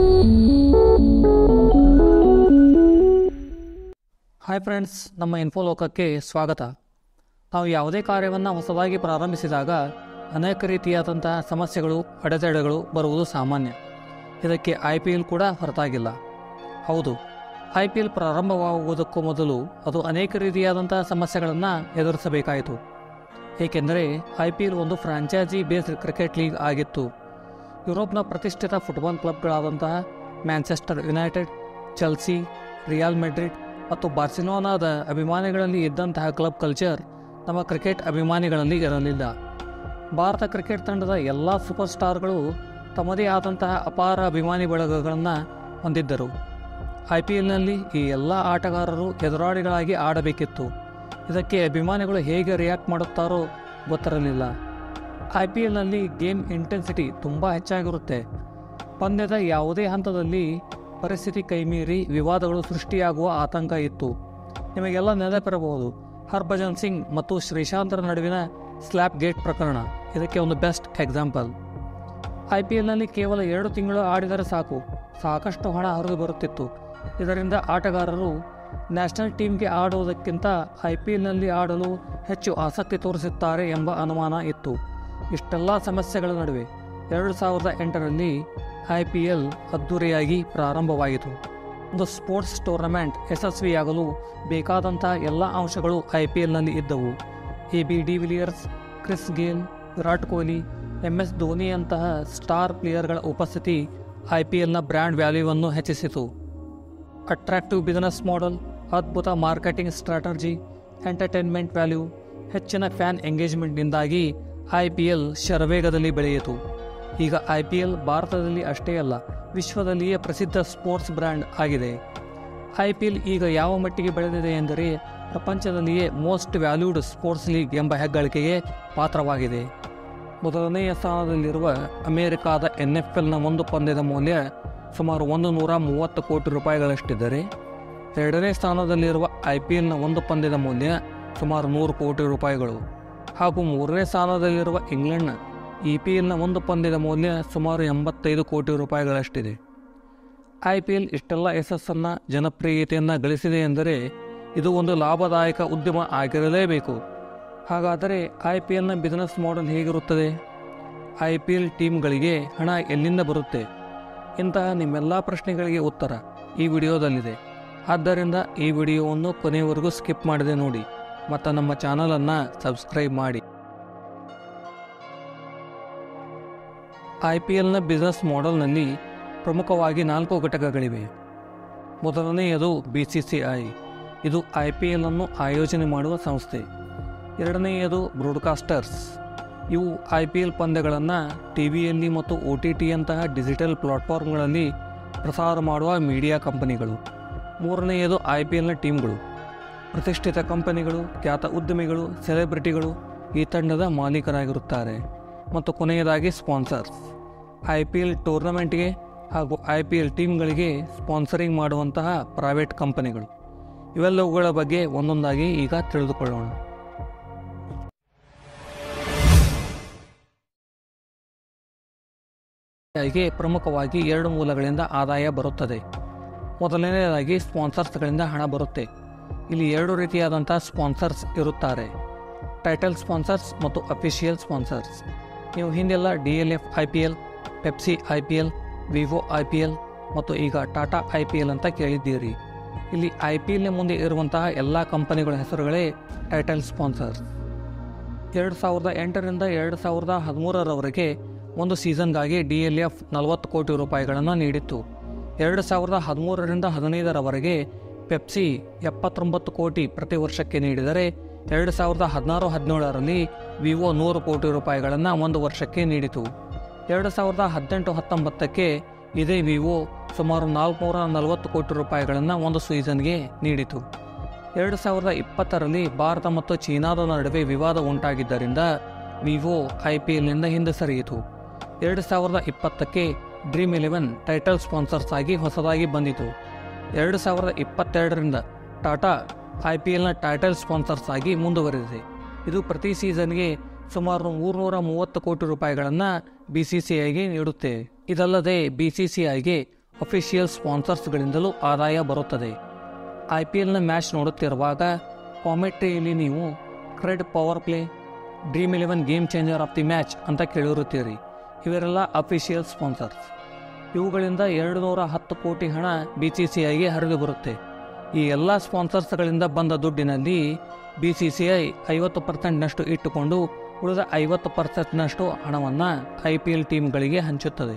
hi friends ನಮ್ಮ ಇನ್ಫೋಲೋಕಕ್ಕೆ ಸ್ವಾಗತ ನಾವು ಯಾವುದೇ ಕಾರ್ಯವನ್ನು ಹೊಸದಾಗಿ ಪ್ರಾರಂಭಿಸಿದಾಗ ಅನೇಕ ರೀತಿಯಾದಂತಹ ಸಮಸ್ಯೆಗಳು ಅಡೆತಡೆಗಳು ಬರುವುದು ಸಾಮಾನ್ಯ ಇದಕ್ಕೆ ಐ ಪಿ ಎಲ್ ಕೂಡ ಹೊರತಾಗಿಲ್ಲ ಹೌದು ಐ ಪಿ ಎಲ್ ಪ್ರಾರಂಭವಾಗುವುದಕ್ಕೂ ಮೊದಲು ಅದು ಅನೇಕ ರೀತಿಯಾದಂತಹ ಸಮಸ್ಯೆಗಳನ್ನು ಎದುರಿಸಬೇಕಾಯಿತು ಏಕೆಂದರೆ ಐ ಪಿ ಎಲ್ ಒಂದು ಫ್ರಾಂಚೈಸಿ ಬೇಸ್ಡ್ ಕ್ರಿಕೆಟ್ ಲೀಗ್ ಆಗಿತ್ತು ಯುರೋಪ್ನ ಪ್ರತಿಷ್ಠಿತ ಫುಟ್ಬಾಲ್ ಕ್ಲಬ್ಗಳಾದಂತಹ Manchester United Chelsea Real Madrid ಮತ್ತು ಬಾರ್ಸಿಲೋನಾದ ಅಭಿಮಾನಿಗಳಲ್ಲಿ ಇದ್ದಂತಹ ಕ್ಲಬ್ ಕಲ್ಚರ್ ನಮ್ಮ ಕ್ರಿಕೆಟ್ ಅಭಿಮಾನಿಗಳಲ್ಲಿ ಇರಲಿಲ್ಲ ಭಾರತ ಕ್ರಿಕೆಟ್ ತಂಡದ ಎಲ್ಲ ಸೂಪರ್ ಸ್ಟಾರ್ಗಳು ತಮ್ಮದೇ ಆದಂತಹ ಅಪಾರ ಅಭಿಮಾನಿ ಬಳಗಗಳನ್ನು ಹೊಂದಿದ್ದರು ಐ ಪಿ ಎಲ್ನಲ್ಲಿ ಈ ಎಲ್ಲ ಆಟಗಾರರು ಎದುರಾಳಿಗಳಾಗಿ ಆಡಬೇಕಿತ್ತು ಇದಕ್ಕೆ ಅಭಿಮಾನಿಗಳು ಹೇಗೆ ರಿಯಾಕ್ಟ್ ಮಾಡುತ್ತಾರೋ ಗೊತ್ತಿರಲಿಲ್ಲ ಐ ಪಿ ಎಲ್ನಲ್ಲಿ ಗೇಮ್ ಇಂಟೆನ್ಸಿಟಿ ತುಂಬ ಹೆಚ್ಚಾಗಿರುತ್ತೆ ಪಂದ್ಯದ ಯಾವುದೇ ಹಂತದಲ್ಲಿ ಪರಿಸ್ಥಿತಿ ಕೈಮೀರಿ ವಿವಾದಗಳು ಸೃಷ್ಟಿಯಾಗುವ ಆತಂಕ ಇತ್ತು ನಿಮಗೆಲ್ಲ ನೆನಪಿರಬಹುದು ಹರ್ಭಜನ್ ಸಿಂಗ್ ಮತ್ತು ಶ್ರೀಶಾಂತರ ನಡುವಿನ ಸ್ಲ್ಯಾಪ್ ಗೇಟ್ ಪ್ರಕರಣ ಇದಕ್ಕೆ ಒಂದು ಬೆಸ್ಟ್ ಎಕ್ಸಾಂಪಲ್ ಐ ಪಿ ಎಲ್ನಲ್ಲಿ ಕೇವಲ ಎರಡು ತಿಂಗಳು ಆಡಿದರೆ ಸಾಕು ಸಾಕಷ್ಟು ಹಣ ಹರಿದು ಬರುತ್ತಿತ್ತು ಇದರಿಂದ ಆಟಗಾರರು ನ್ಯಾಷನಲ್ ಟೀಮ್ಗೆ ಆಡುವುದಕ್ಕಿಂತ ಐ ಪಿ ಎಲ್ನಲ್ಲಿ ಆಡಲು ಹೆಚ್ಚು ಆಸಕ್ತಿ ತೋರಿಸುತ್ತಾರೆ ಎಂಬ ಅನುಮಾನ ಇತ್ತು ಇಷ್ಟೆಲ್ಲ ಸಮಸ್ಯೆಗಳ ನಡುವೆ ಎರಡು ಸಾವಿರದ ಎಂಟರಲ್ಲಿ ಐ ಪಿ ಎಲ್ ಅದ್ದೂರಿಯಾಗಿ ಪ್ರಾರಂಭವಾಯಿತು ಒಂದು ಸ್ಪೋರ್ಟ್ಸ್ ಟೂರ್ನಮೆಂಟ್ ಯಶಸ್ವಿಯಾಗಲು ಬೇಕಾದಂಥ ಎಲ್ಲ ಅಂಶಗಳು ಐ ಪಿ ಎಲ್ನಲ್ಲಿ ಇದ್ದವು A B de Villiers Chris Gayle Virat Kohli M S ಧೋನಿಯಂತಹ ಸ್ಟಾರ್ ಪ್ಲೇಯರ್ಗಳ ಉಪಸ್ಥಿತಿ ಐ ಪಿ ಎಲ್ನ ಬ್ರ್ಯಾಂಡ್ ವ್ಯಾಲ್ಯೂವನ್ನು ಹೆಚ್ಚಿಸಿತು ಅಟ್ರಾಕ್ಟಿವ್ ಬಿಸಿನೆಸ್ ಮಾಡೆಲ್ ಅದ್ಭುತ ಮಾರ್ಕೆಟಿಂಗ್ ಸ್ಟ್ರಾಟಜಿ ಎಂಟರ್ಟೈನ್ಮೆಂಟ್ ವ್ಯಾಲ್ಯೂ ಹೆಚ್ಚಿನ ಫ್ಯಾನ್ ಎಂಗೇಜ್ಮೆಂಟ್ನಿಂದಾಗಿ ಐ ಪಿ ಎಲ್ ಶರವೇಗದಲ್ಲಿ ಬೆಳೆಯಿತು ಈಗ ಐ ಪಿ ಎಲ್ ಭಾರತದಲ್ಲಿ ಅಷ್ಟೇ ಅಲ್ಲ ವಿಶ್ವದಲ್ಲಿಯೇ ಪ್ರಸಿದ್ಧ ಸ್ಪೋರ್ಟ್ಸ್ ಬ್ರ್ಯಾಂಡ್ ಆಗಿದೆ ಐ ಪಿ ಎಲ್ ಈಗ ಯಾವ ಮಟ್ಟಿಗೆ ಬೆಳೆದಿದೆ ಎಂದರೆ ಪ್ರಪಂಚದಲ್ಲಿಯೇ ಮೋಸ್ಟ್ ವ್ಯಾಲ್ಯೂಡ್ ಸ್ಪೋರ್ಟ್ಸ್ ಲೀಗ್ ಎಂಬ ಹೆಗ್ಗಳಿಕೆಗೆ ಪಾತ್ರವಾಗಿದೆ ಮೊದಲನೆಯ ಸ್ಥಾನದಲ್ಲಿರುವ ಅಮೆರಿಕಾದ ಎನ್ ಎಫ್ ಎಲ್ನ ಒಂದು ಪಂದ್ಯದ ಮೌಲ್ಯ ಸುಮಾರು ಒಂದು ನೂರ ಮೂವತ್ತು ಕೋಟಿ ರೂಪಾಯಿಗಳಷ್ಟಿದ್ದರೆ ಎರಡನೇ ಸ್ಥಾನದಲ್ಲಿರುವ ಐ ಪಿ ಎಲ್ನ ಒಂದು ಪಂದ್ಯದ ಮೌಲ್ಯ ಸುಮಾರು ನೂರು ಕೋಟಿ ರೂಪಾಯಿಗಳು ಹಾಗೂ ಮೂರನೇ ಸ್ಥಾನದಲ್ಲಿರುವ ಇಂಗ್ಲೆಂಡ್ನ ಇ ಪಿ ಎಲ್ನ ಒಂದು ಪಂದ್ಯದ ಮೌಲ್ಯ ಸುಮಾರು ಎಂಬತ್ತೈದು ಕೋಟಿ ರೂಪಾಯಿಗಳಷ್ಟಿದೆ ಐ ಪಿ ಎಲ್ ಇಷ್ಟೆಲ್ಲ ಯಶಸ್ಸನ್ನು ಜನಪ್ರಿಯತೆಯನ್ನು ಗಳಿಸಿದೆ ಎಂದರೆ ಇದು ಒಂದು ಲಾಭದಾಯಕ ಉದ್ಯಮ ಆಗಿರಲೇಬೇಕು ಹಾಗಾದರೆ ಐ ಪಿ ಎಲ್ನ ಬಿಸಿನೆಸ್ ಮಾಡೆಲ್ ಹೇಗಿರುತ್ತದೆ ಐ ಪಿ ಎಲ್ ಟೀಮ್ಗಳಿಗೆ ಹಣ ಎಲ್ಲಿಂದ ಬರುತ್ತೆ ಇಂತಹ ನಿಮ್ಮೆಲ್ಲ ಪ್ರಶ್ನೆಗಳಿಗೆ ಉತ್ತರ ಈ ವಿಡಿಯೋದಲ್ಲಿದೆ ಆದ್ದರಿಂದ ಈ ವಿಡಿಯೋವನ್ನು ಕೊನೆಯವರೆಗೂ ಸ್ಕಿಪ್ ಮಾಡದೆ ನೋಡಿ ಮತ್ತು ನಮ್ಮ ಚಾನಲನ್ನು ಸಬ್ಸ್ಕ್ರೈಬ್ ಮಾಡಿ ಐ ಪಿ ಎಲ್ನ ಬಿಸ್ನೆಸ್ ಮಾಡೆಲ್ನಲ್ಲಿ ಪ್ರಮುಖವಾಗಿ ನಾಲ್ಕು ಘಟಕಗಳಿವೆ ಮೊದಲನೆಯದು ಬಿ ಸಿ ಸಿ ಐ ಇದು ಐ ಪಿ ಎಲ್ ಅನ್ನು ಆಯೋಜನೆ ಮಾಡುವ ಸಂಸ್ಥೆ ಎರಡನೆಯದು ಬ್ರಾಡ್ಕಾಸ್ಟರ್ಸ್ ಇವು ಐ ಪಿ ಎಲ್ ಪಂದ್ಯಗಳನ್ನು ಟಿ ವಿಯಲ್ಲಿ ಮತ್ತು ಒ ಟಿ ಟಿಯಂತಹ ಡಿಜಿಟಲ್ ಪ್ಲಾಟ್ಫಾರ್ಮ್ಗಳಲ್ಲಿ ಪ್ರಸಾರ ಮಾಡುವ ಮೀಡಿಯಾ ಕಂಪನಿಗಳು ಮೂರನೆಯದು ಐ ಪಿ ಎಲ್ನ ಟೀಮ್ಗಳು ಪ್ರತಿಷ್ಠಿತ ಕಂಪನಿಗಳು ಖ್ಯಾತ ಉದ್ಯಮಿಗಳು ಸೆಲೆಬ್ರಿಟಿಗಳು ಈ ತಂಡದ ಮಾಲೀಕರಾಗಿರುತ್ತಾರೆ ಮತ್ತು ಕೊನೆಯದಾಗಿ ಸ್ಪಾನ್ಸರ್ಸ್ ಐ ಪಿ ಎಲ್ ಟೂರ್ನಮೆಂಟ್ಗೆ ಹಾಗೂ ಐ ಪಿ ಎಲ್ ಟೀಮ್ಗಳಿಗೆ ಸ್ಪಾನ್ಸರಿಂಗ್ ಮಾಡುವಂತಹ ಪ್ರೈವೇಟ್ ಕಂಪನಿಗಳು ಇವೆಲ್ಲವುಗಳ ಬಗ್ಗೆ ಒಂದೊಂದಾಗಿ ಈಗ ತಿಳಿದುಕೊಳ್ಳೋಣ ಗೆ ಪ್ರಮುಖವಾಗಿ ಎರಡು ಮೂಲಗಳಿಂದ ಆದಾಯ ಬರುತ್ತದೆ ಮೊದಲನೆಯದಾಗಿ ಸ್ಪಾನ್ಸರ್ಸ್ಗಳಿಂದ ಹಣ ಬರುತ್ತೆ ಇಲ್ಲಿ ಎರಡು ರೀತಿಯಾದಂಥ ಸ್ಪಾನ್ಸರ್ಸ್ ಇರುತ್ತಾರೆ ಟೈಟಲ್ ಸ್ಪಾನ್ಸರ್ಸ್ ಮತ್ತು ಅಫಿಷಿಯಲ್ ಸ್ಪಾನ್ಸರ್ಸ್ ನೀವು ಹಿಂದೆಲ್ಲ D L F I P L Pepsi I P L Vivo I P L ಮತ್ತು ಈಗ ಟಾಟಾ ಐ ಪಿ ಎಲ್ ಅಂತ ಕೇಳಿದ್ದೀರಿ ಇಲ್ಲಿ ಐ ಪಿ ಎಲ್ನ ಮುಂದೆ ಇರುವಂತಹ ಎಲ್ಲ ಕಂಪನಿಗಳ ಹೆಸರುಗಳೇ ಟೈಟಲ್ ಸ್ಪಾನ್ಸರ್ಸ್ ಎರಡು ಸಾವಿರದ ಎಂಟರಿಂದ ಎರಡು ಸಾವಿರದ ಹದಿಮೂರರವರೆಗೆ ಒಂದು ಸೀಸನ್ಗಾಗಿ ಡಿ ಎಲ್ ಎಫ್ ನಲವತ್ತು ಕೋಟಿ ರೂಪಾಯಿಗಳನ್ನು ನೀಡಿತ್ತು ಎರಡು ಸಾವಿರದ ಹದಿಮೂರರಿಂದ ಹದಿನೈದರವರೆಗೆ ಪೆಪ್ಸಿ ಎಪ್ಪತ್ತೊಂಬತ್ತು ಕೋಟಿ ಪ್ರತಿ ವರ್ಷಕ್ಕೆ ನೀಡಿದರೆ ಎರಡು ಸಾವಿರದ ಹದಿನಾರು ಹದಿನೇಳರಲ್ಲಿ ವಿವೋ ನೂರು ಕೋಟಿ ರೂಪಾಯಿಗಳನ್ನು ಒಂದು ವರ್ಷಕ್ಕೆ ನೀಡಿತು ಎರಡು ಸಾವಿರದ ಹದಿನೆಂಟು ಹತ್ತೊಂಬತ್ತಕ್ಕೆ ಇದೇ ವಿವೋ ಸುಮಾರು ನಾಲ್ಕುನೂರ ನಲವತ್ತು ಕೋಟಿ ರೂಪಾಯಿಗಳನ್ನು ಒಂದು ಸೀಸನ್ಗೆ ನೀಡಿತು ಎರಡು ಸಾವಿರದ ಇಪ್ಪತ್ತರಲ್ಲಿ ಭಾರತ ಮತ್ತು ಚೀನಾದ ನಡುವೆ ವಿವಾದ ಉಂಟಾಗಿದ್ದರಿಂದ ವಿವೋ ಐ ಪಿ ಎಲ್ನಿಂದ ಹಿಂದೆ ಸರಿಯಿತು ಎರಡು ಸಾವಿರದ ಇಪ್ಪತ್ತಕ್ಕೆ ಡ್ರೀಮ್ ಇಲೆವೆನ್ ಟೈಟಲ್ ಸ್ಪಾನ್ಸರ್ಸ್ ಆಗಿ ಹೊಸದಾಗಿ ಬಂದಿತು ಎರಡು ಸಾವಿರದ ಇಪ್ಪತ್ತೆರಡರಿಂದ ಟಾಟಾ ಐ ಪಿ ಎಲ್ನ ಟೈಟಲ್ ಸ್ಪಾನ್ಸರ್ಸ್ ಆಗಿ ಮುಂದುವರೆದಿದೆ ಇದು ಪ್ರತಿ ಸೀಸನ್ಗೆ ಸುಮಾರು ಮೂರುನೂರ ಮೂವತ್ತು ಕೋಟಿ ರೂಪಾಯಿಗಳನ್ನು ಬಿ ಸಿ ಸಿ ಐಗೆ ನೀಡುತ್ತೆ ಇದಲ್ಲದೆ ಬಿ ಸಿ ಸಿ ಐಗೆ ಅಫಿಷಿಯಲ್ ಸ್ಪಾನ್ಸರ್ಸ್ಗಳಿಂದಲೂ ಆದಾಯ ಬರುತ್ತದೆ ಐ ಪಿ ಎಲ್ನ ಮ್ಯಾಚ್ ನೋಡುತ್ತಿರುವಾಗ ಕಾಮೆಂಟ್ರಿಯಲ್ಲಿ ನೀವು Cred power play Dream Eleven game changer of the match ಅಂತ ಕೇಳಿರುತ್ತೀರಿ ಇವರೆಲ್ಲ ಅಫಿಷಿಯಲ್ ಸ್ಪಾನ್ಸರ್ಸ್ ಇವುಗಳಿಂದ ಎರಡು ನೂರ ಹತ್ತು ಕೋಟಿ ಹಣ ಬಿ ಸಿ ಸಿ ಐಗೆ ಹರಿದು ಬರುತ್ತೆ ಈ ಎಲ್ಲ ಸ್ಪಾನ್ಸರ್ಸ್ಗಳಿಂದ ಬಂದ ದುಡ್ಡಿನಲ್ಲಿ ಬಿ ಸಿ ಸಿ ಐ ಐವತ್ತು ಪರ್ಸೆಂಟ್ನಷ್ಟು ಇಟ್ಟುಕೊಂಡು ಉಳಿದ ಐವತ್ತು ಪರ್ಸೆಂಟ್ನಷ್ಟು ಹಣವನ್ನು ಐ ಪಿ ಎಲ್ ಟೀಮ್ಗಳಿಗೆ ಹಂಚುತ್ತದೆ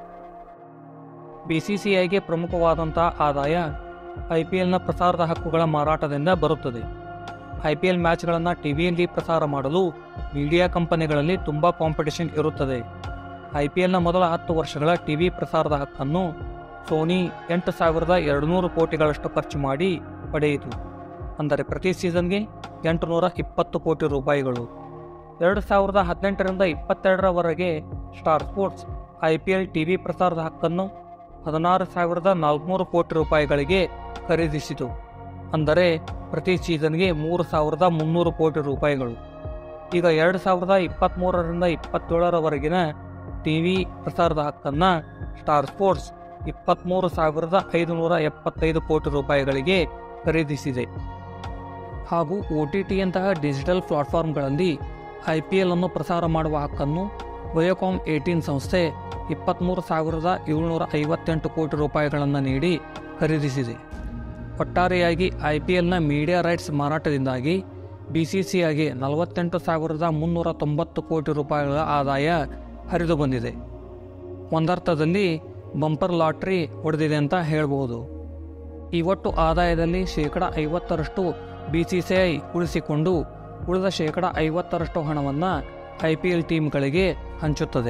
ಬಿ ಸಿ ಸಿ ಐಗೆ ಪ್ರಮುಖವಾದಂಥ ಆದಾಯ ಐ ಪಿ ಎಲ್ನ ಪ್ರಸಾರದ ಹಕ್ಕುಗಳ ಮಾರಾಟದಿಂದ ಬರುತ್ತದೆ ಐ ಪಿ ಎಲ್ ಮ್ಯಾಚ್ಗಳನ್ನು ಟಿವಿಯಲ್ಲಿ ಪ್ರಸಾರ ಮಾಡಲು ಮೀಡಿಯಾ ಕಂಪನಿಗಳಲ್ಲಿ ತುಂಬ ಕಾಂಪಿಟೇಷನ್ ಇರುತ್ತದೆ ಐ ಪಿ ಎಲ್ನ ಮೊದಲ ಹತ್ತು ವರ್ಷಗಳ ಟಿವಿ ಪ್ರಸಾರದ ಹಕ್ಕನ್ನು ಸೋನಿ ಎಂಟು ಸಾವಿರದ ಎರಡುನೂರು ಕೋಟಿಗಳಷ್ಟು ಖರ್ಚು ಮಾಡಿ ಪಡೆಯಿತು ಅಂದರೆ ಪ್ರತಿ ಸೀಸನ್ಗೆ ಎಂಟುನೂರ ಇಪ್ಪತ್ತು ಕೋಟಿ ರೂಪಾಯಿಗಳು ಎರಡು ಸಾವಿರದ ಹದಿನೆಂಟರಿಂದ ಇಪ್ಪತ್ತೆರಡರವರೆಗೆ Star Sports I P L TV ಪ್ರಸಾರದ ಹಕ್ಕನ್ನು ಹದಿನಾರು ಸಾವಿರದ ನಾಲ್ಕುನೂರು ಕೋಟಿ ರೂಪಾಯಿಗಳಿಗೆ ಖರೀದಿಸಿತು ಅಂದರೆ ಪ್ರತಿ ಸೀಸನ್ಗೆ ಮೂರು ಸಾವಿರದ ಮುನ್ನೂರು ಕೋಟಿ ರೂಪಾಯಿಗಳು ಈಗ ಎರಡು ಸಾವಿರದ ಇಪ್ಪತ್ತ್ಮೂರರಿಂದ ಇಪ್ಪತ್ತೇಳರವರೆಗಿನ ಟಿ ವಿ ಪ್ರಸಾರದ ಹಕ್ಕನ್ನು ಸ್ಟಾರ್ ಸ್ಪೋರ್ಟ್ಸ್ ಇಪ್ಪತ್ತ್ಮೂರು ಸಾವಿರದ ಐದುನೂರ ಎಪ್ಪತ್ತೈದು ಕೋಟಿ ರೂಪಾಯಿಗಳಿಗೆ ಖರೀದಿಸಿದೆ ಹಾಗೂ ಒ ಟಿ ಟಿಯಂತಹ ಡಿಜಿಟಲ್ ಪ್ಲಾಟ್ಫಾರ್ಮ್ಗಳಲ್ಲಿ ಐ ಪಿ ಎಲ್ ಅನ್ನು ಪ್ರಸಾರ ಮಾಡುವ ಹಕ್ಕನ್ನು ವಯೋಕಾಮ್ ಏಟೀನ್ ಸಂಸ್ಥೆ ಇಪ್ಪತ್ತ್ಮೂರು ಸಾವಿರದ ಏಳುನೂರ ಐವತ್ತೆಂಟು ಕೋಟಿ ರೂಪಾಯಿಗಳನ್ನು ನೀಡಿ ಖರೀದಿಸಿದೆ ಒಟ್ಟಾರೆಯಾಗಿ ಐ ಪಿ ಎಲ್ನ ಮೀಡಿಯಾ ರೈಟ್ಸ್ ಮಾರಾಟದಿಂದಾಗಿ ಬಿ ಸಿ ಸಿ ಐಗೆ ನಲವತ್ತೆಂಟು ಸಾವಿರದ ಮುನ್ನೂರ ತೊಂಬತ್ತು ಕೋಟಿ ರೂಪಾಯಿಗಳ ಆದಾಯ ಹರಿದು ಬಂದಿದೆ ಒಂದರ್ಥದಲ್ಲಿ ಬಂಪರ್ ಲಾಟ್ರಿ ಹೊಡೆದಿದೆ ಅಂತ ಹೇಳ್ಬೋದು ಈ ಒಟ್ಟು ಆದಾಯದಲ್ಲಿ ಶೇಕಡ ಐವತ್ತರಷ್ಟು ಬಿ ಸಿ ಸಿ ಐ ಉಳಿಸಿಕೊಂಡು ಉಳಿದ ಶೇಕಡ ಐವತ್ತರಷ್ಟು ಹಣವನ್ನು ಐ ಪಿ ಎಲ್ ಟೀಮ್ಗಳಿಗೆ ಹಂಚುತ್ತದೆ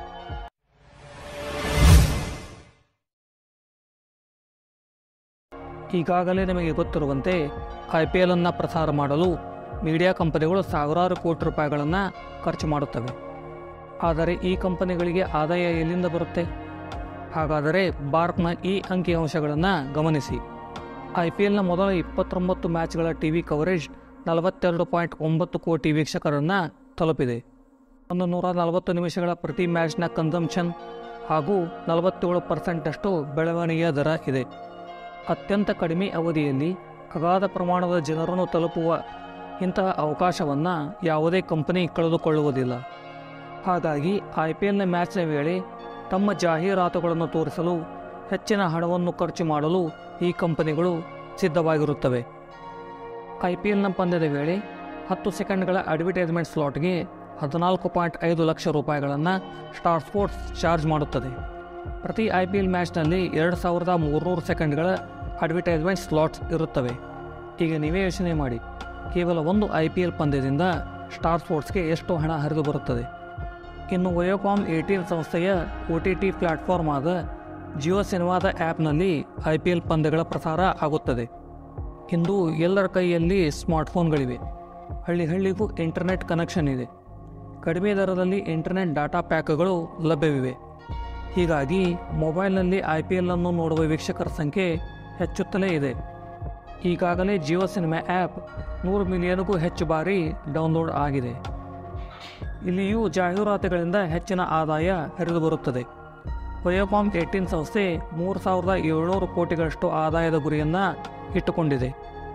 ಈಗಾಗಲೇ ನಿಮಗೆ ಗೊತ್ತಿರುವಂತೆ ಐ ಪಿ ಎಲ್ ಅನ್ನು ಪ್ರಸಾರ ಮಾಡಲು ಮೀಡಿಯಾ ಕಂಪನಿಗಳು ಸಾವಿರಾರು ಕೋಟಿ ರೂಪಾಯಿಗಳನ್ನು ಖರ್ಚು ಮಾಡುತ್ತವೆ ಆದರೆ ಈ ಕಂಪನಿಗಳಿಗೆ ಆದಾಯ ಎಲ್ಲಿಂದ ಬರುತ್ತೆ ಹಾಗಾದರೆ ಬಾರ್ಕ್ನ ಈ ಅಂಕಿಅಂಶಗಳನ್ನು ಗಮನಿಸಿ ಐ ಪಿ ಎಲ್ನ ಮೊದಲ ಇಪ್ಪತ್ತೊಂಬತ್ತು ಮ್ಯಾಚ್ಗಳ ಟಿ ವಿ ಕವರೇಜ್ ನಲವತ್ತೆರಡು ಪಾಯಿಂಟ್ ಒಂಬತ್ತು ಕೋಟಿ ವೀಕ್ಷಕರನ್ನು ತಲುಪಿದೆ ಒಂದು ನೂರ ನಲವತ್ತು ನಿಮಿಷಗಳ ಪ್ರತಿ ಮ್ಯಾಚ್ನ ಕನ್ಸಂಪ್ಷನ್ ಹಾಗೂ ನಲವತ್ತೇಳು ಪರ್ಸೆಂಟಷ್ಟು ಬೆಳವಣಿಗೆಯ ದರ ಇದೆ ಅತ್ಯಂತ ಕಡಿಮೆ ಅವಧಿಯಲ್ಲಿ ಅಗಾಧ ಪ್ರಮಾಣದ ಜನರನ್ನು ತಲುಪುವ ಇಂತಹ ಅವಕಾಶವನ್ನು ಯಾವುದೇ ಕಂಪನಿ ಕಳೆದುಕೊಳ್ಳುವುದಿಲ್ಲ ಹಾಗಾಗಿ ಐ ಪಿ ಎಲ್ನ ಮ್ಯಾಚ್ನ ವೇಳೆ ತಮ್ಮ ಜಾಹೀರಾತುಗಳನ್ನು ತೋರಿಸಲು ಹೆಚ್ಚಿನ ಹಣವನ್ನು ಖರ್ಚು ಮಾಡಲು ಈ ಕಂಪನಿಗಳು ಸಿದ್ಧವಾಗಿರುತ್ತವೆ ಐ ಪಿ ಎಲ್ನ ಪಂದ್ಯದ ವೇಳೆ ಹತ್ತು ಸೆಕೆಂಡ್ಗಳ ಅಡ್ವರ್ಟೈಸ್ಮೆಂಟ್ ಸ್ಲಾಟ್ಗೆ ಹದಿನಾಲ್ಕು ಪಾಯಿಂಟ್ ಐದು ಲಕ್ಷ ರೂಪಾಯಿಗಳನ್ನು ಸ್ಟಾರ್ ಸ್ಪೋರ್ಟ್ಸ್ ಚಾರ್ಜ್ ಮಾಡುತ್ತದೆ ಪ್ರತಿ ಐ ಪಿ ಎಲ್ ಮ್ಯಾಚ್ನಲ್ಲಿ ಎರಡು ಸಾವಿರದ ಮೂರುನೂರು ಸೆಕೆಂಡ್ಗಳ ಅಡ್ವರ್ಟೈಸ್ಮೆಂಟ್ ಸ್ಲಾಟ್ಸ್ ಇರುತ್ತವೆ ಈಗ ನೀವೇ ಯೋಚನೆ ಮಾಡಿ ಕೇವಲ ಒಂದು ಐ ಪಿ ಎಲ್ ಪಂದ್ಯದಿಂದ ಸ್ಟಾರ್ ಸ್ಪೋರ್ಟ್ಸ್ಗೆ ಎಷ್ಟು ಹಣ ಹರಿದು ಬರುತ್ತದೆ ಇನ್ನು ವಯೋಕಾಮ್ ಏಟೀನ್ ಸಂಸ್ಥೆಯ ಒ ಟಿ ಟಿ ಪ್ಲ್ಯಾಟ್ಫಾರ್ಮ್ ಆದ ಜಿಯೋ ಸಿನಿಮಾದ ಆ್ಯಪ್ನಲ್ಲಿ ಐ ಪಿ ಎಲ್ ಪಂದ್ಯಗಳ ಪ್ರಸಾರ ಆಗುತ್ತದೆ ಇಂದು ಎಲ್ಲರ ಕೈಯಲ್ಲಿ ಸ್ಮಾರ್ಟ್ಫೋನ್ಗಳಿವೆ ಹಳ್ಳಿ ಹಳ್ಳಿಗೂ ಇಂಟರ್ನೆಟ್ ಕನೆಕ್ಷನ್ ಇದೆ ಕಡಿಮೆ ದರದಲ್ಲಿ ಇಂಟರ್ನೆಟ್ ಡಾಟಾ ಪ್ಯಾಕ್ಗಳು ಲಭ್ಯವಿವೆ ಹೀಗಾಗಿ ಮೊಬೈಲ್ನಲ್ಲಿ ಐ ಪಿ ಎಲ್ ಅನ್ನು ನೋಡುವ ವೀಕ್ಷಕರ ಸಂಖ್ಯೆ ಹೆಚ್ಚುತ್ತಲೇ ಇದೆ ಈಗಾಗಲೇ ಜಿಯೋ ಸಿನಿಮಾ ಆ್ಯಪ್ ನೂರು ಮಿಲಿಯನ್ಗೂ ಹೆಚ್ಚು ಬಾರಿ ಡೌನ್ಲೋಡ್ ಆಗಿದೆ ಇಲ್ಲಿಯೂ ಜಾಹೀರಾತುಗಳಿಂದ ಹೆಚ್ಚಿನ ಆದಾಯ ಹರಿದು ಬರುತ್ತದೆ ವಯೋಕಾಮ್ ಏಟೀನ್ ಸಂಸ್ಥೆ ಮೂರು ಸಾವಿರದ ಏಳ್ನೂರು ಕೋಟಿಗಳಷ್ಟು ಆದಾಯದ ಗುರಿಯನ್ನು ಇಟ್ಟುಕೊಂಡಿದೆ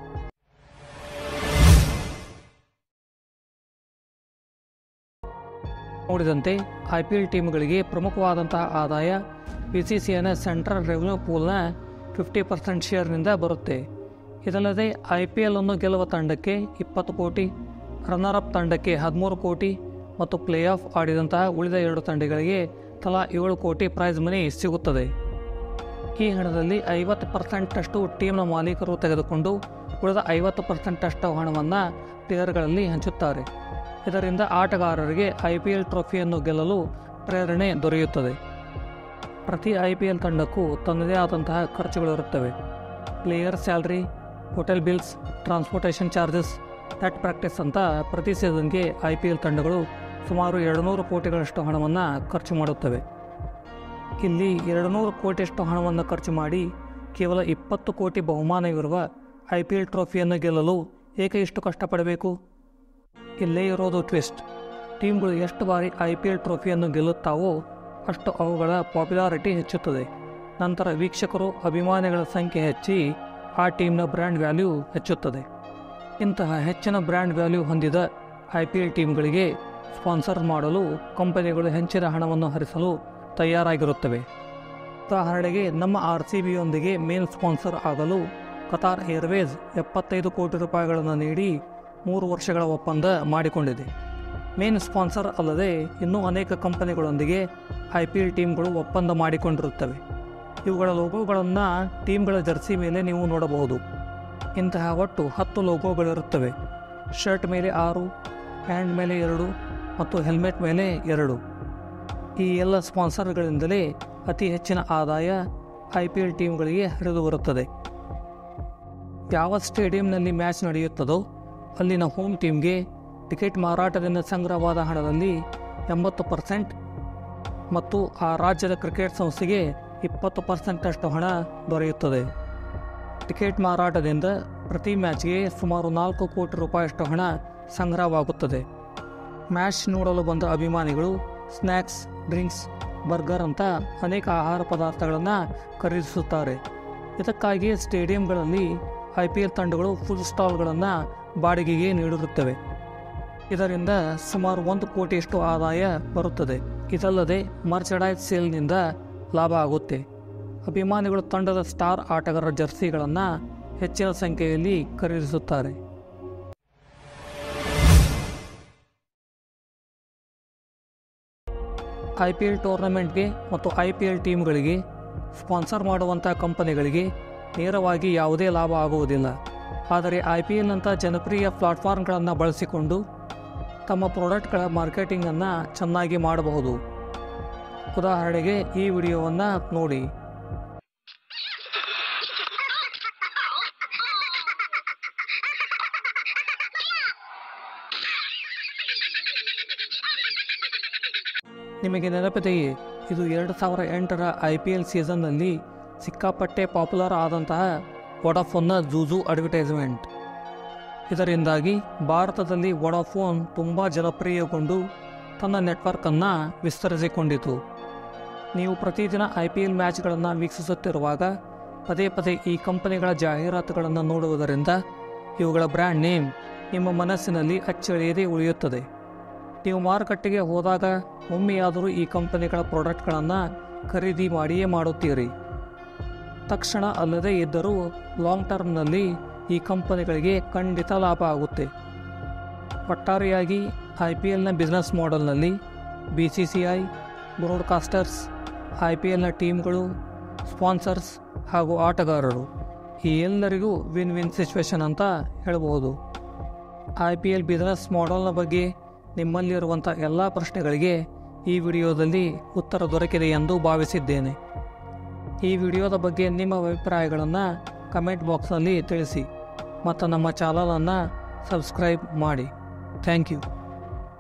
ನೋಡಿದಂತೆ ಐ ಪಿ ಎಲ್ ಟೀಮ್ಗಳಿಗೆ ಪ್ರಮುಖವಾದಂತಹ ಆದಾಯ ಬಿ ಸಿ ಸಿ ಎನ ಸೆಂಟ್ರಲ್ ರೆವಿನ್ಯೂ ಪೂಲ್ನ ಫಿಫ್ಟಿ ಪರ್ಸೆಂಟ್ ಶೇರ್ನಿಂದ ಬರುತ್ತೆ ಇದಲ್ಲದೆ ಐ ಪಿ ಎಲ್ ಅನ್ನು ಗೆಲ್ಲುವ ತಂಡಕ್ಕೆ ಇಪ್ಪತ್ತು ಕೋಟಿ ರನ್ನರ್ ಅಪ್ ತಂಡಕ್ಕೆ ಹದಿಮೂರು ಕೋಟಿ ಮತ್ತು ಪ್ಲೇ ಆಫ್ ಆಡಿದಂತಹ ಉಳಿದ ಎರಡು ತಂಡಗಳಿಗೆ ತಲಾ ಏಳು ಕೋಟಿ ಪ್ರೈಸ್ ಮನಿ ಸಿಗುತ್ತದೆ ಈ ಹಣದಲ್ಲಿ ಐವತ್ತು ಪರ್ಸೆಂಟಷ್ಟು ಟೀಮ್ನ ಮಾಲೀಕರು ತೆಗೆದುಕೊಂಡು ಉಳಿದ ಐವತ್ತು ಪರ್ಸೆಂಟಷ್ಟು ಹಣವನ್ನು ಪ್ಲೇಯರ್ಗಳಲ್ಲಿ ಹಂಚುತ್ತಾರೆ ಇದರಿಂದ ಆಟಗಾರರಿಗೆ ಐ ಪಿ ಎಲ್ ಟ್ರೋಫಿಯನ್ನು ಗೆಲ್ಲಲು ಪ್ರೇರಣೆ ದೊರೆಯುತ್ತದೆ ಪ್ರತಿ ಐ ಪಿ ಎಲ್ ತಂಡಕ್ಕೂ ತನ್ನದೇ ಆದಂತಹ ಖರ್ಚುಗಳಿರುತ್ತವೆ player salary hotel bills transportation charges net practice ಅಂತ ಪ್ರತಿ ಸೀಸನ್ಗೆ ಐ ಪಿ ಎಲ್ ತಂಡಗಳು ಸುಮಾರು ಎರಡುನೂರು ಕೋಟಿಗಳಷ್ಟು ಹಣವನ್ನು ಖರ್ಚು ಮಾಡುತ್ತವೆ ಇಲ್ಲಿ ಎರಡುನೂರು ಕೋಟಿಯಷ್ಟು ಹಣವನ್ನು ಖರ್ಚು ಮಾಡಿ ಕೇವಲ ಇಪ್ಪತ್ತು ಕೋಟಿ ಬಹುಮಾನವಿರುವ ಐ ಪಿ ಎಲ್ ಟ್ರೋಫಿಯನ್ನು ಗೆಲ್ಲಲು ಏಕೆ ಇಷ್ಟು ಕಷ್ಟಪಡಬೇಕು ಇಲ್ಲೇ ಇರೋದು ಟ್ವಿಸ್ಟ್ ಟೀಮ್ಗಳು ಎಷ್ಟು ಬಾರಿ ಐ ಪಿ ಎಲ್ ಟ್ರೋಫಿಯನ್ನು ಗೆಲ್ಲುತ್ತಾವೋ ಅಷ್ಟು ಅವುಗಳ ಪಾಪ್ಯುಲಾರಿಟಿ ಹೆಚ್ಚುತ್ತದೆ ನಂತರ ವೀಕ್ಷಕರು ಅಭಿಮಾನಿಗಳ ಸಂಖ್ಯೆ ಹೆಚ್ಚಿ ಆ ಟೀಮ್ನ ಬ್ರ್ಯಾಂಡ್ ವ್ಯಾಲ್ಯೂ ಹೆಚ್ಚುತ್ತದೆ ಇಂತಹ ಹೆಚ್ಚಿನ ಬ್ರ್ಯಾಂಡ್ ವ್ಯಾಲ್ಯೂ ಹೊಂದಿದ ಐ ಪಿ ಎಲ್ ಟೀಮ್ಗಳಿಗೆ ಸ್ಪಾನ್ಸರ್ ಮಾಡಲು ಕಂಪನಿಗಳು ಹೆಚ್ಚಿನ ಹಣವನ್ನು ಹರಿಸಲು ತಯಾರಾಗಿರುತ್ತವೆ ಉದಾಹರಣೆಗೆ ನಮ್ಮ ಆರ್ ಸಿ ಬಿಯೊಂದಿಗೆ ಮೇನ್ ಸ್ಪಾನ್ಸರ್ ಆಗಲು ಕತಾರ್ ಏರ್ವೇಸ್ ಎಪ್ಪತ್ತೈದು ಕೋಟಿ ರೂಪಾಯಿಗಳನ್ನು ನೀಡಿ ಮೂರು ವರ್ಷಗಳ ಒಪ್ಪಂದ ಮಾಡಿಕೊಂಡಿದೆ ಮೇನ್ ಸ್ಪಾನ್ಸರ್ ಅಲ್ಲದೆ ಇನ್ನೂ ಅನೇಕ ಕಂಪನಿಗಳೊಂದಿಗೆ ಐ ಪಿ ಎಲ್ ಟೀಮ್ಗಳು ಒಪ್ಪಂದ ಮಾಡಿಕೊಂಡಿರುತ್ತವೆ ಇವುಗಳ ಲೋಗೋಗಳನ್ನು ಟೀಮ್ಗಳ ಜರ್ಸಿ ಮೇಲೆ ನೀವು ನೋಡಬಹುದು ಇಂತಹ ಒಟ್ಟು ಹತ್ತು ಲೋಗೋಗಳಿರುತ್ತವೆ ಶರ್ಟ್ ಮೇಲೆ ಆರು ಪ್ಯಾಂಟ್ ಮೇಲೆ ಎರಡು ಮತ್ತು ಹೆಲ್ಮೆಟ್ ಮೇಲೆ ಎರಡು ಈ ಎಲ್ಲ ಸ್ಪಾನ್ಸರ್ಗಳಿಂದಲೇ ಅತಿ ಹೆಚ್ಚಿನ ಆದಾಯ ಐ ಪಿ ಎಲ್ ಟೀಮ್ಗಳಿಗೆ ಹರಿದು ಬರುತ್ತದೆ ಯಾವ ಸ್ಟೇಡಿಯಂನಲ್ಲಿ ಮ್ಯಾಚ್ ನಡೆಯುತ್ತದೋ ಅಲ್ಲಿನ ಹೋಮ್ ಟೀಮ್ಗೆ ಟಿಕೆಟ್ ಮಾರಾಟದಿಂದ ಸಂಗ್ರಹವಾದ ಹಣದಲ್ಲಿ ಎಂಬತ್ತು ಪರ್ಸೆಂಟ್ ಮತ್ತು ಆ ರಾಜ್ಯದ ಕ್ರಿಕೆಟ್ ಸಂಸ್ಥೆಗೆ ಇಪ್ಪತ್ತು ಪರ್ಸೆಂಟಷ್ಟು ಹಣ ದೊರೆಯುತ್ತದೆ ಟಿಕೆಟ್ ಮಾರಾಟದಿಂದ ಪ್ರತಿ ಮ್ಯಾಚ್ಗೆ ಸುಮಾರು ನಾಲ್ಕು ಕೋಟಿ ರೂಪಾಯಿಯಷ್ಟು ಹಣ ಸಂಗ್ರಹವಾಗುತ್ತದೆ ಮ್ಯಾಚ್ ನೋಡಲು ಬಂದ ಅಭಿಮಾನಿಗಳು ಸ್ನ್ಯಾಕ್ಸ್ ಡ್ರಿಂಕ್ಸ್ ಬರ್ಗರ್ ಅಂತ ಅನೇಕ ಆಹಾರ ಪದಾರ್ಥಗಳನ್ನು ಖರೀದಿಸುತ್ತಾರೆ ಇದಕ್ಕಾಗಿ ಸ್ಟೇಡಿಯಂಗಳಲ್ಲಿ ಐ ಪಿ ಎಲ್ ತಂಡಗಳು ಫುಲ್ ಸ್ಟಾಲ್ಗಳನ್ನು ಬಾಡಿಗೆಗೆ ನೀಡಿರುತ್ತವೆ ಇದರಿಂದ ಸುಮಾರು ಒಂದು ಕೋಟಿಯಷ್ಟು ಆದಾಯ ಬರುತ್ತದೆ ಇದಲ್ಲದೆ ಮರ್ಚಡೈಸ್ ಸೇಲ್ನಿಂದ ಲಾಭ ಆಗುತ್ತೆ ಅಭಿಮಾನಿಗಳು ತಂಡದ ಸ್ಟಾರ್ ಆಟಗಾರರ ಜರ್ಸಿಗಳನ್ನು ಹೆಚ್ಚಿನ ಸಂಖ್ಯೆಯಲ್ಲಿ ಖರೀದಿಸುತ್ತಾರೆ ಐ ಪಿ ಎಲ್ ಟೂರ್ನಮೆಂಟ್ಗೆ ಮತ್ತು ಐ ಪಿ ಎಲ್ ಟೀಮ್ಗಳಿಗೆ ಸ್ಪಾನ್ಸರ್ ಮಾಡುವಂಥ ಕಂಪನಿಗಳಿಗೆ ನೇರವಾಗಿ ಯಾವುದೇ ಲಾಭ ಆಗುವುದಿಲ್ಲ ಆದರೆ ಐ ಪಿ ಎಲ್ನಂಥ ಜನಪ್ರಿಯ ಪ್ಲಾಟ್ಫಾರ್ಮ್ಗಳನ್ನು ಬಳಸಿಕೊಂಡು ತಮ್ಮ ಪ್ರಾಡಕ್ಟ್ಗಳ ಮಾರ್ಕೆಟಿಂಗನ್ನು ಚೆನ್ನಾಗಿ ಮಾಡಬಹುದು ಉದಾಹರಣೆಗೆ ಈ ವಿಡಿಯೋವನ್ನು ನೋಡಿ ನಿಮಗೆ ನೆನಪಿದೆಯೇ ಇದು ಎರಡು ಸಾವಿರ ಎಂಟರ ಐ ಪಿ ಎಲ್ ಸೀಸನ್ನಲ್ಲಿ ಸಿಕ್ಕಾಪಟ್ಟೆ ಪಾಪ್ಯುಲರ್ ಆದಂತಹ ವೊಡಾಫೋನ್ನ ಜೂಜು ಅಡ್ವರ್ಟೈಸ್ಮೆಂಟ್ ಇದರಿಂದಾಗಿ ಭಾರತದಲ್ಲಿ ವೊಡಾಫೋನ್ ತುಂಬ ಜನಪ್ರಿಯಗೊಂಡು ತನ್ನ ನೆಟ್ವರ್ಕನ್ನು ವಿಸ್ತರಿಸಿಕೊಂಡಿತು ನೀವು ಪ್ರತಿದಿನ ಐ ಪಿ ಎಲ್ ಮ್ಯಾಚ್ಗಳನ್ನು ವೀಕ್ಷಿಸುತ್ತಿರುವಾಗ ಪದೇ ಪದೇ ಈ ಕಂಪನಿಗಳ ಜಾಹೀರಾತುಗಳನ್ನು ನೋಡುವುದರಿಂದ ಇವುಗಳ ಬ್ರ್ಯಾಂಡ್ ನೇಮ್ ನಿಮ್ಮ ಮನಸ್ಸಿನಲ್ಲಿ ಅಚ್ಚಳಿಯದೇ ಉಳಿಯುತ್ತದೆ ನೀವು ಮಾರುಕಟ್ಟೆಗೆ ಹೋದಾಗ ಒಮ್ಮೆಯಾದರೂ ಈ ಕಂಪನಿಗಳ ಪ್ರಾಡಕ್ಟ್ಗಳನ್ನು ಖರೀದಿ ಮಾಡಿಯೇ ಮಾಡುತ್ತೀರಿ ತಕ್ಷಣ ಅಲ್ಲದೇ ಇದ್ದರೂ ಲಾಂಗ್ ಟರ್ಮ್ನಲ್ಲಿ ಈ ಕಂಪನಿಗಳಿಗೆ ಖಂಡಿತ ಲಾಭ ಆಗುತ್ತೆ ಒಟ್ಟಾರೆಯಾಗಿ ಐ ಪಿ ಎಲ್ನ ಬಿಸ್ನೆಸ್ ಮಾಡೆಲ್ನಲ್ಲಿ B C C I broadcasters I P ಎಲ್ನ ಟೀಮ್ಗಳು ಸ್ಪಾನ್ಸರ್ಸ್ ಹಾಗೂ ಆಟಗಾರರು ಈ ಎಲ್ಲರಿಗೂ ವಿನ್ ವಿನ್ ಸಿಚುವೇಶನ್ ಅಂತ ಹೇಳ್ಬೋದು ಐ ಪಿ ಎಲ್ ಬಿಸ್ನೆಸ್ ಮಾಡೆಲ್ನ ಬಗ್ಗೆ ನಿಮ್ಮಲ್ಲಿರುವಂಥ ಎಲ್ಲ ಪ್ರಶ್ನೆಗಳಿಗೆ ಈ ವಿಡಿಯೋದಲ್ಲಿ ಉತ್ತರ ದೊರಕಿದೆ ಎಂದು ಭಾವಿಸಿದ್ದೇನೆ ಈ ವಿಡಿಯೋದ ಬಗ್ಗೆ ನಿಮ್ಮ ಅಭಿಪ್ರಾಯಗಳನ್ನು ಕಮೆಂಟ್ ಬಾಕ್ಸ್ನಲ್ಲಿ ತಿಳಿಸಿ ಮತ್ತು ನಮ್ಮ ಚಾನಲನ್ನು ಸಬ್ಸ್ಕ್ರೈಬ್ ಮಾಡಿ ಥ್ಯಾಂಕ್ ಯು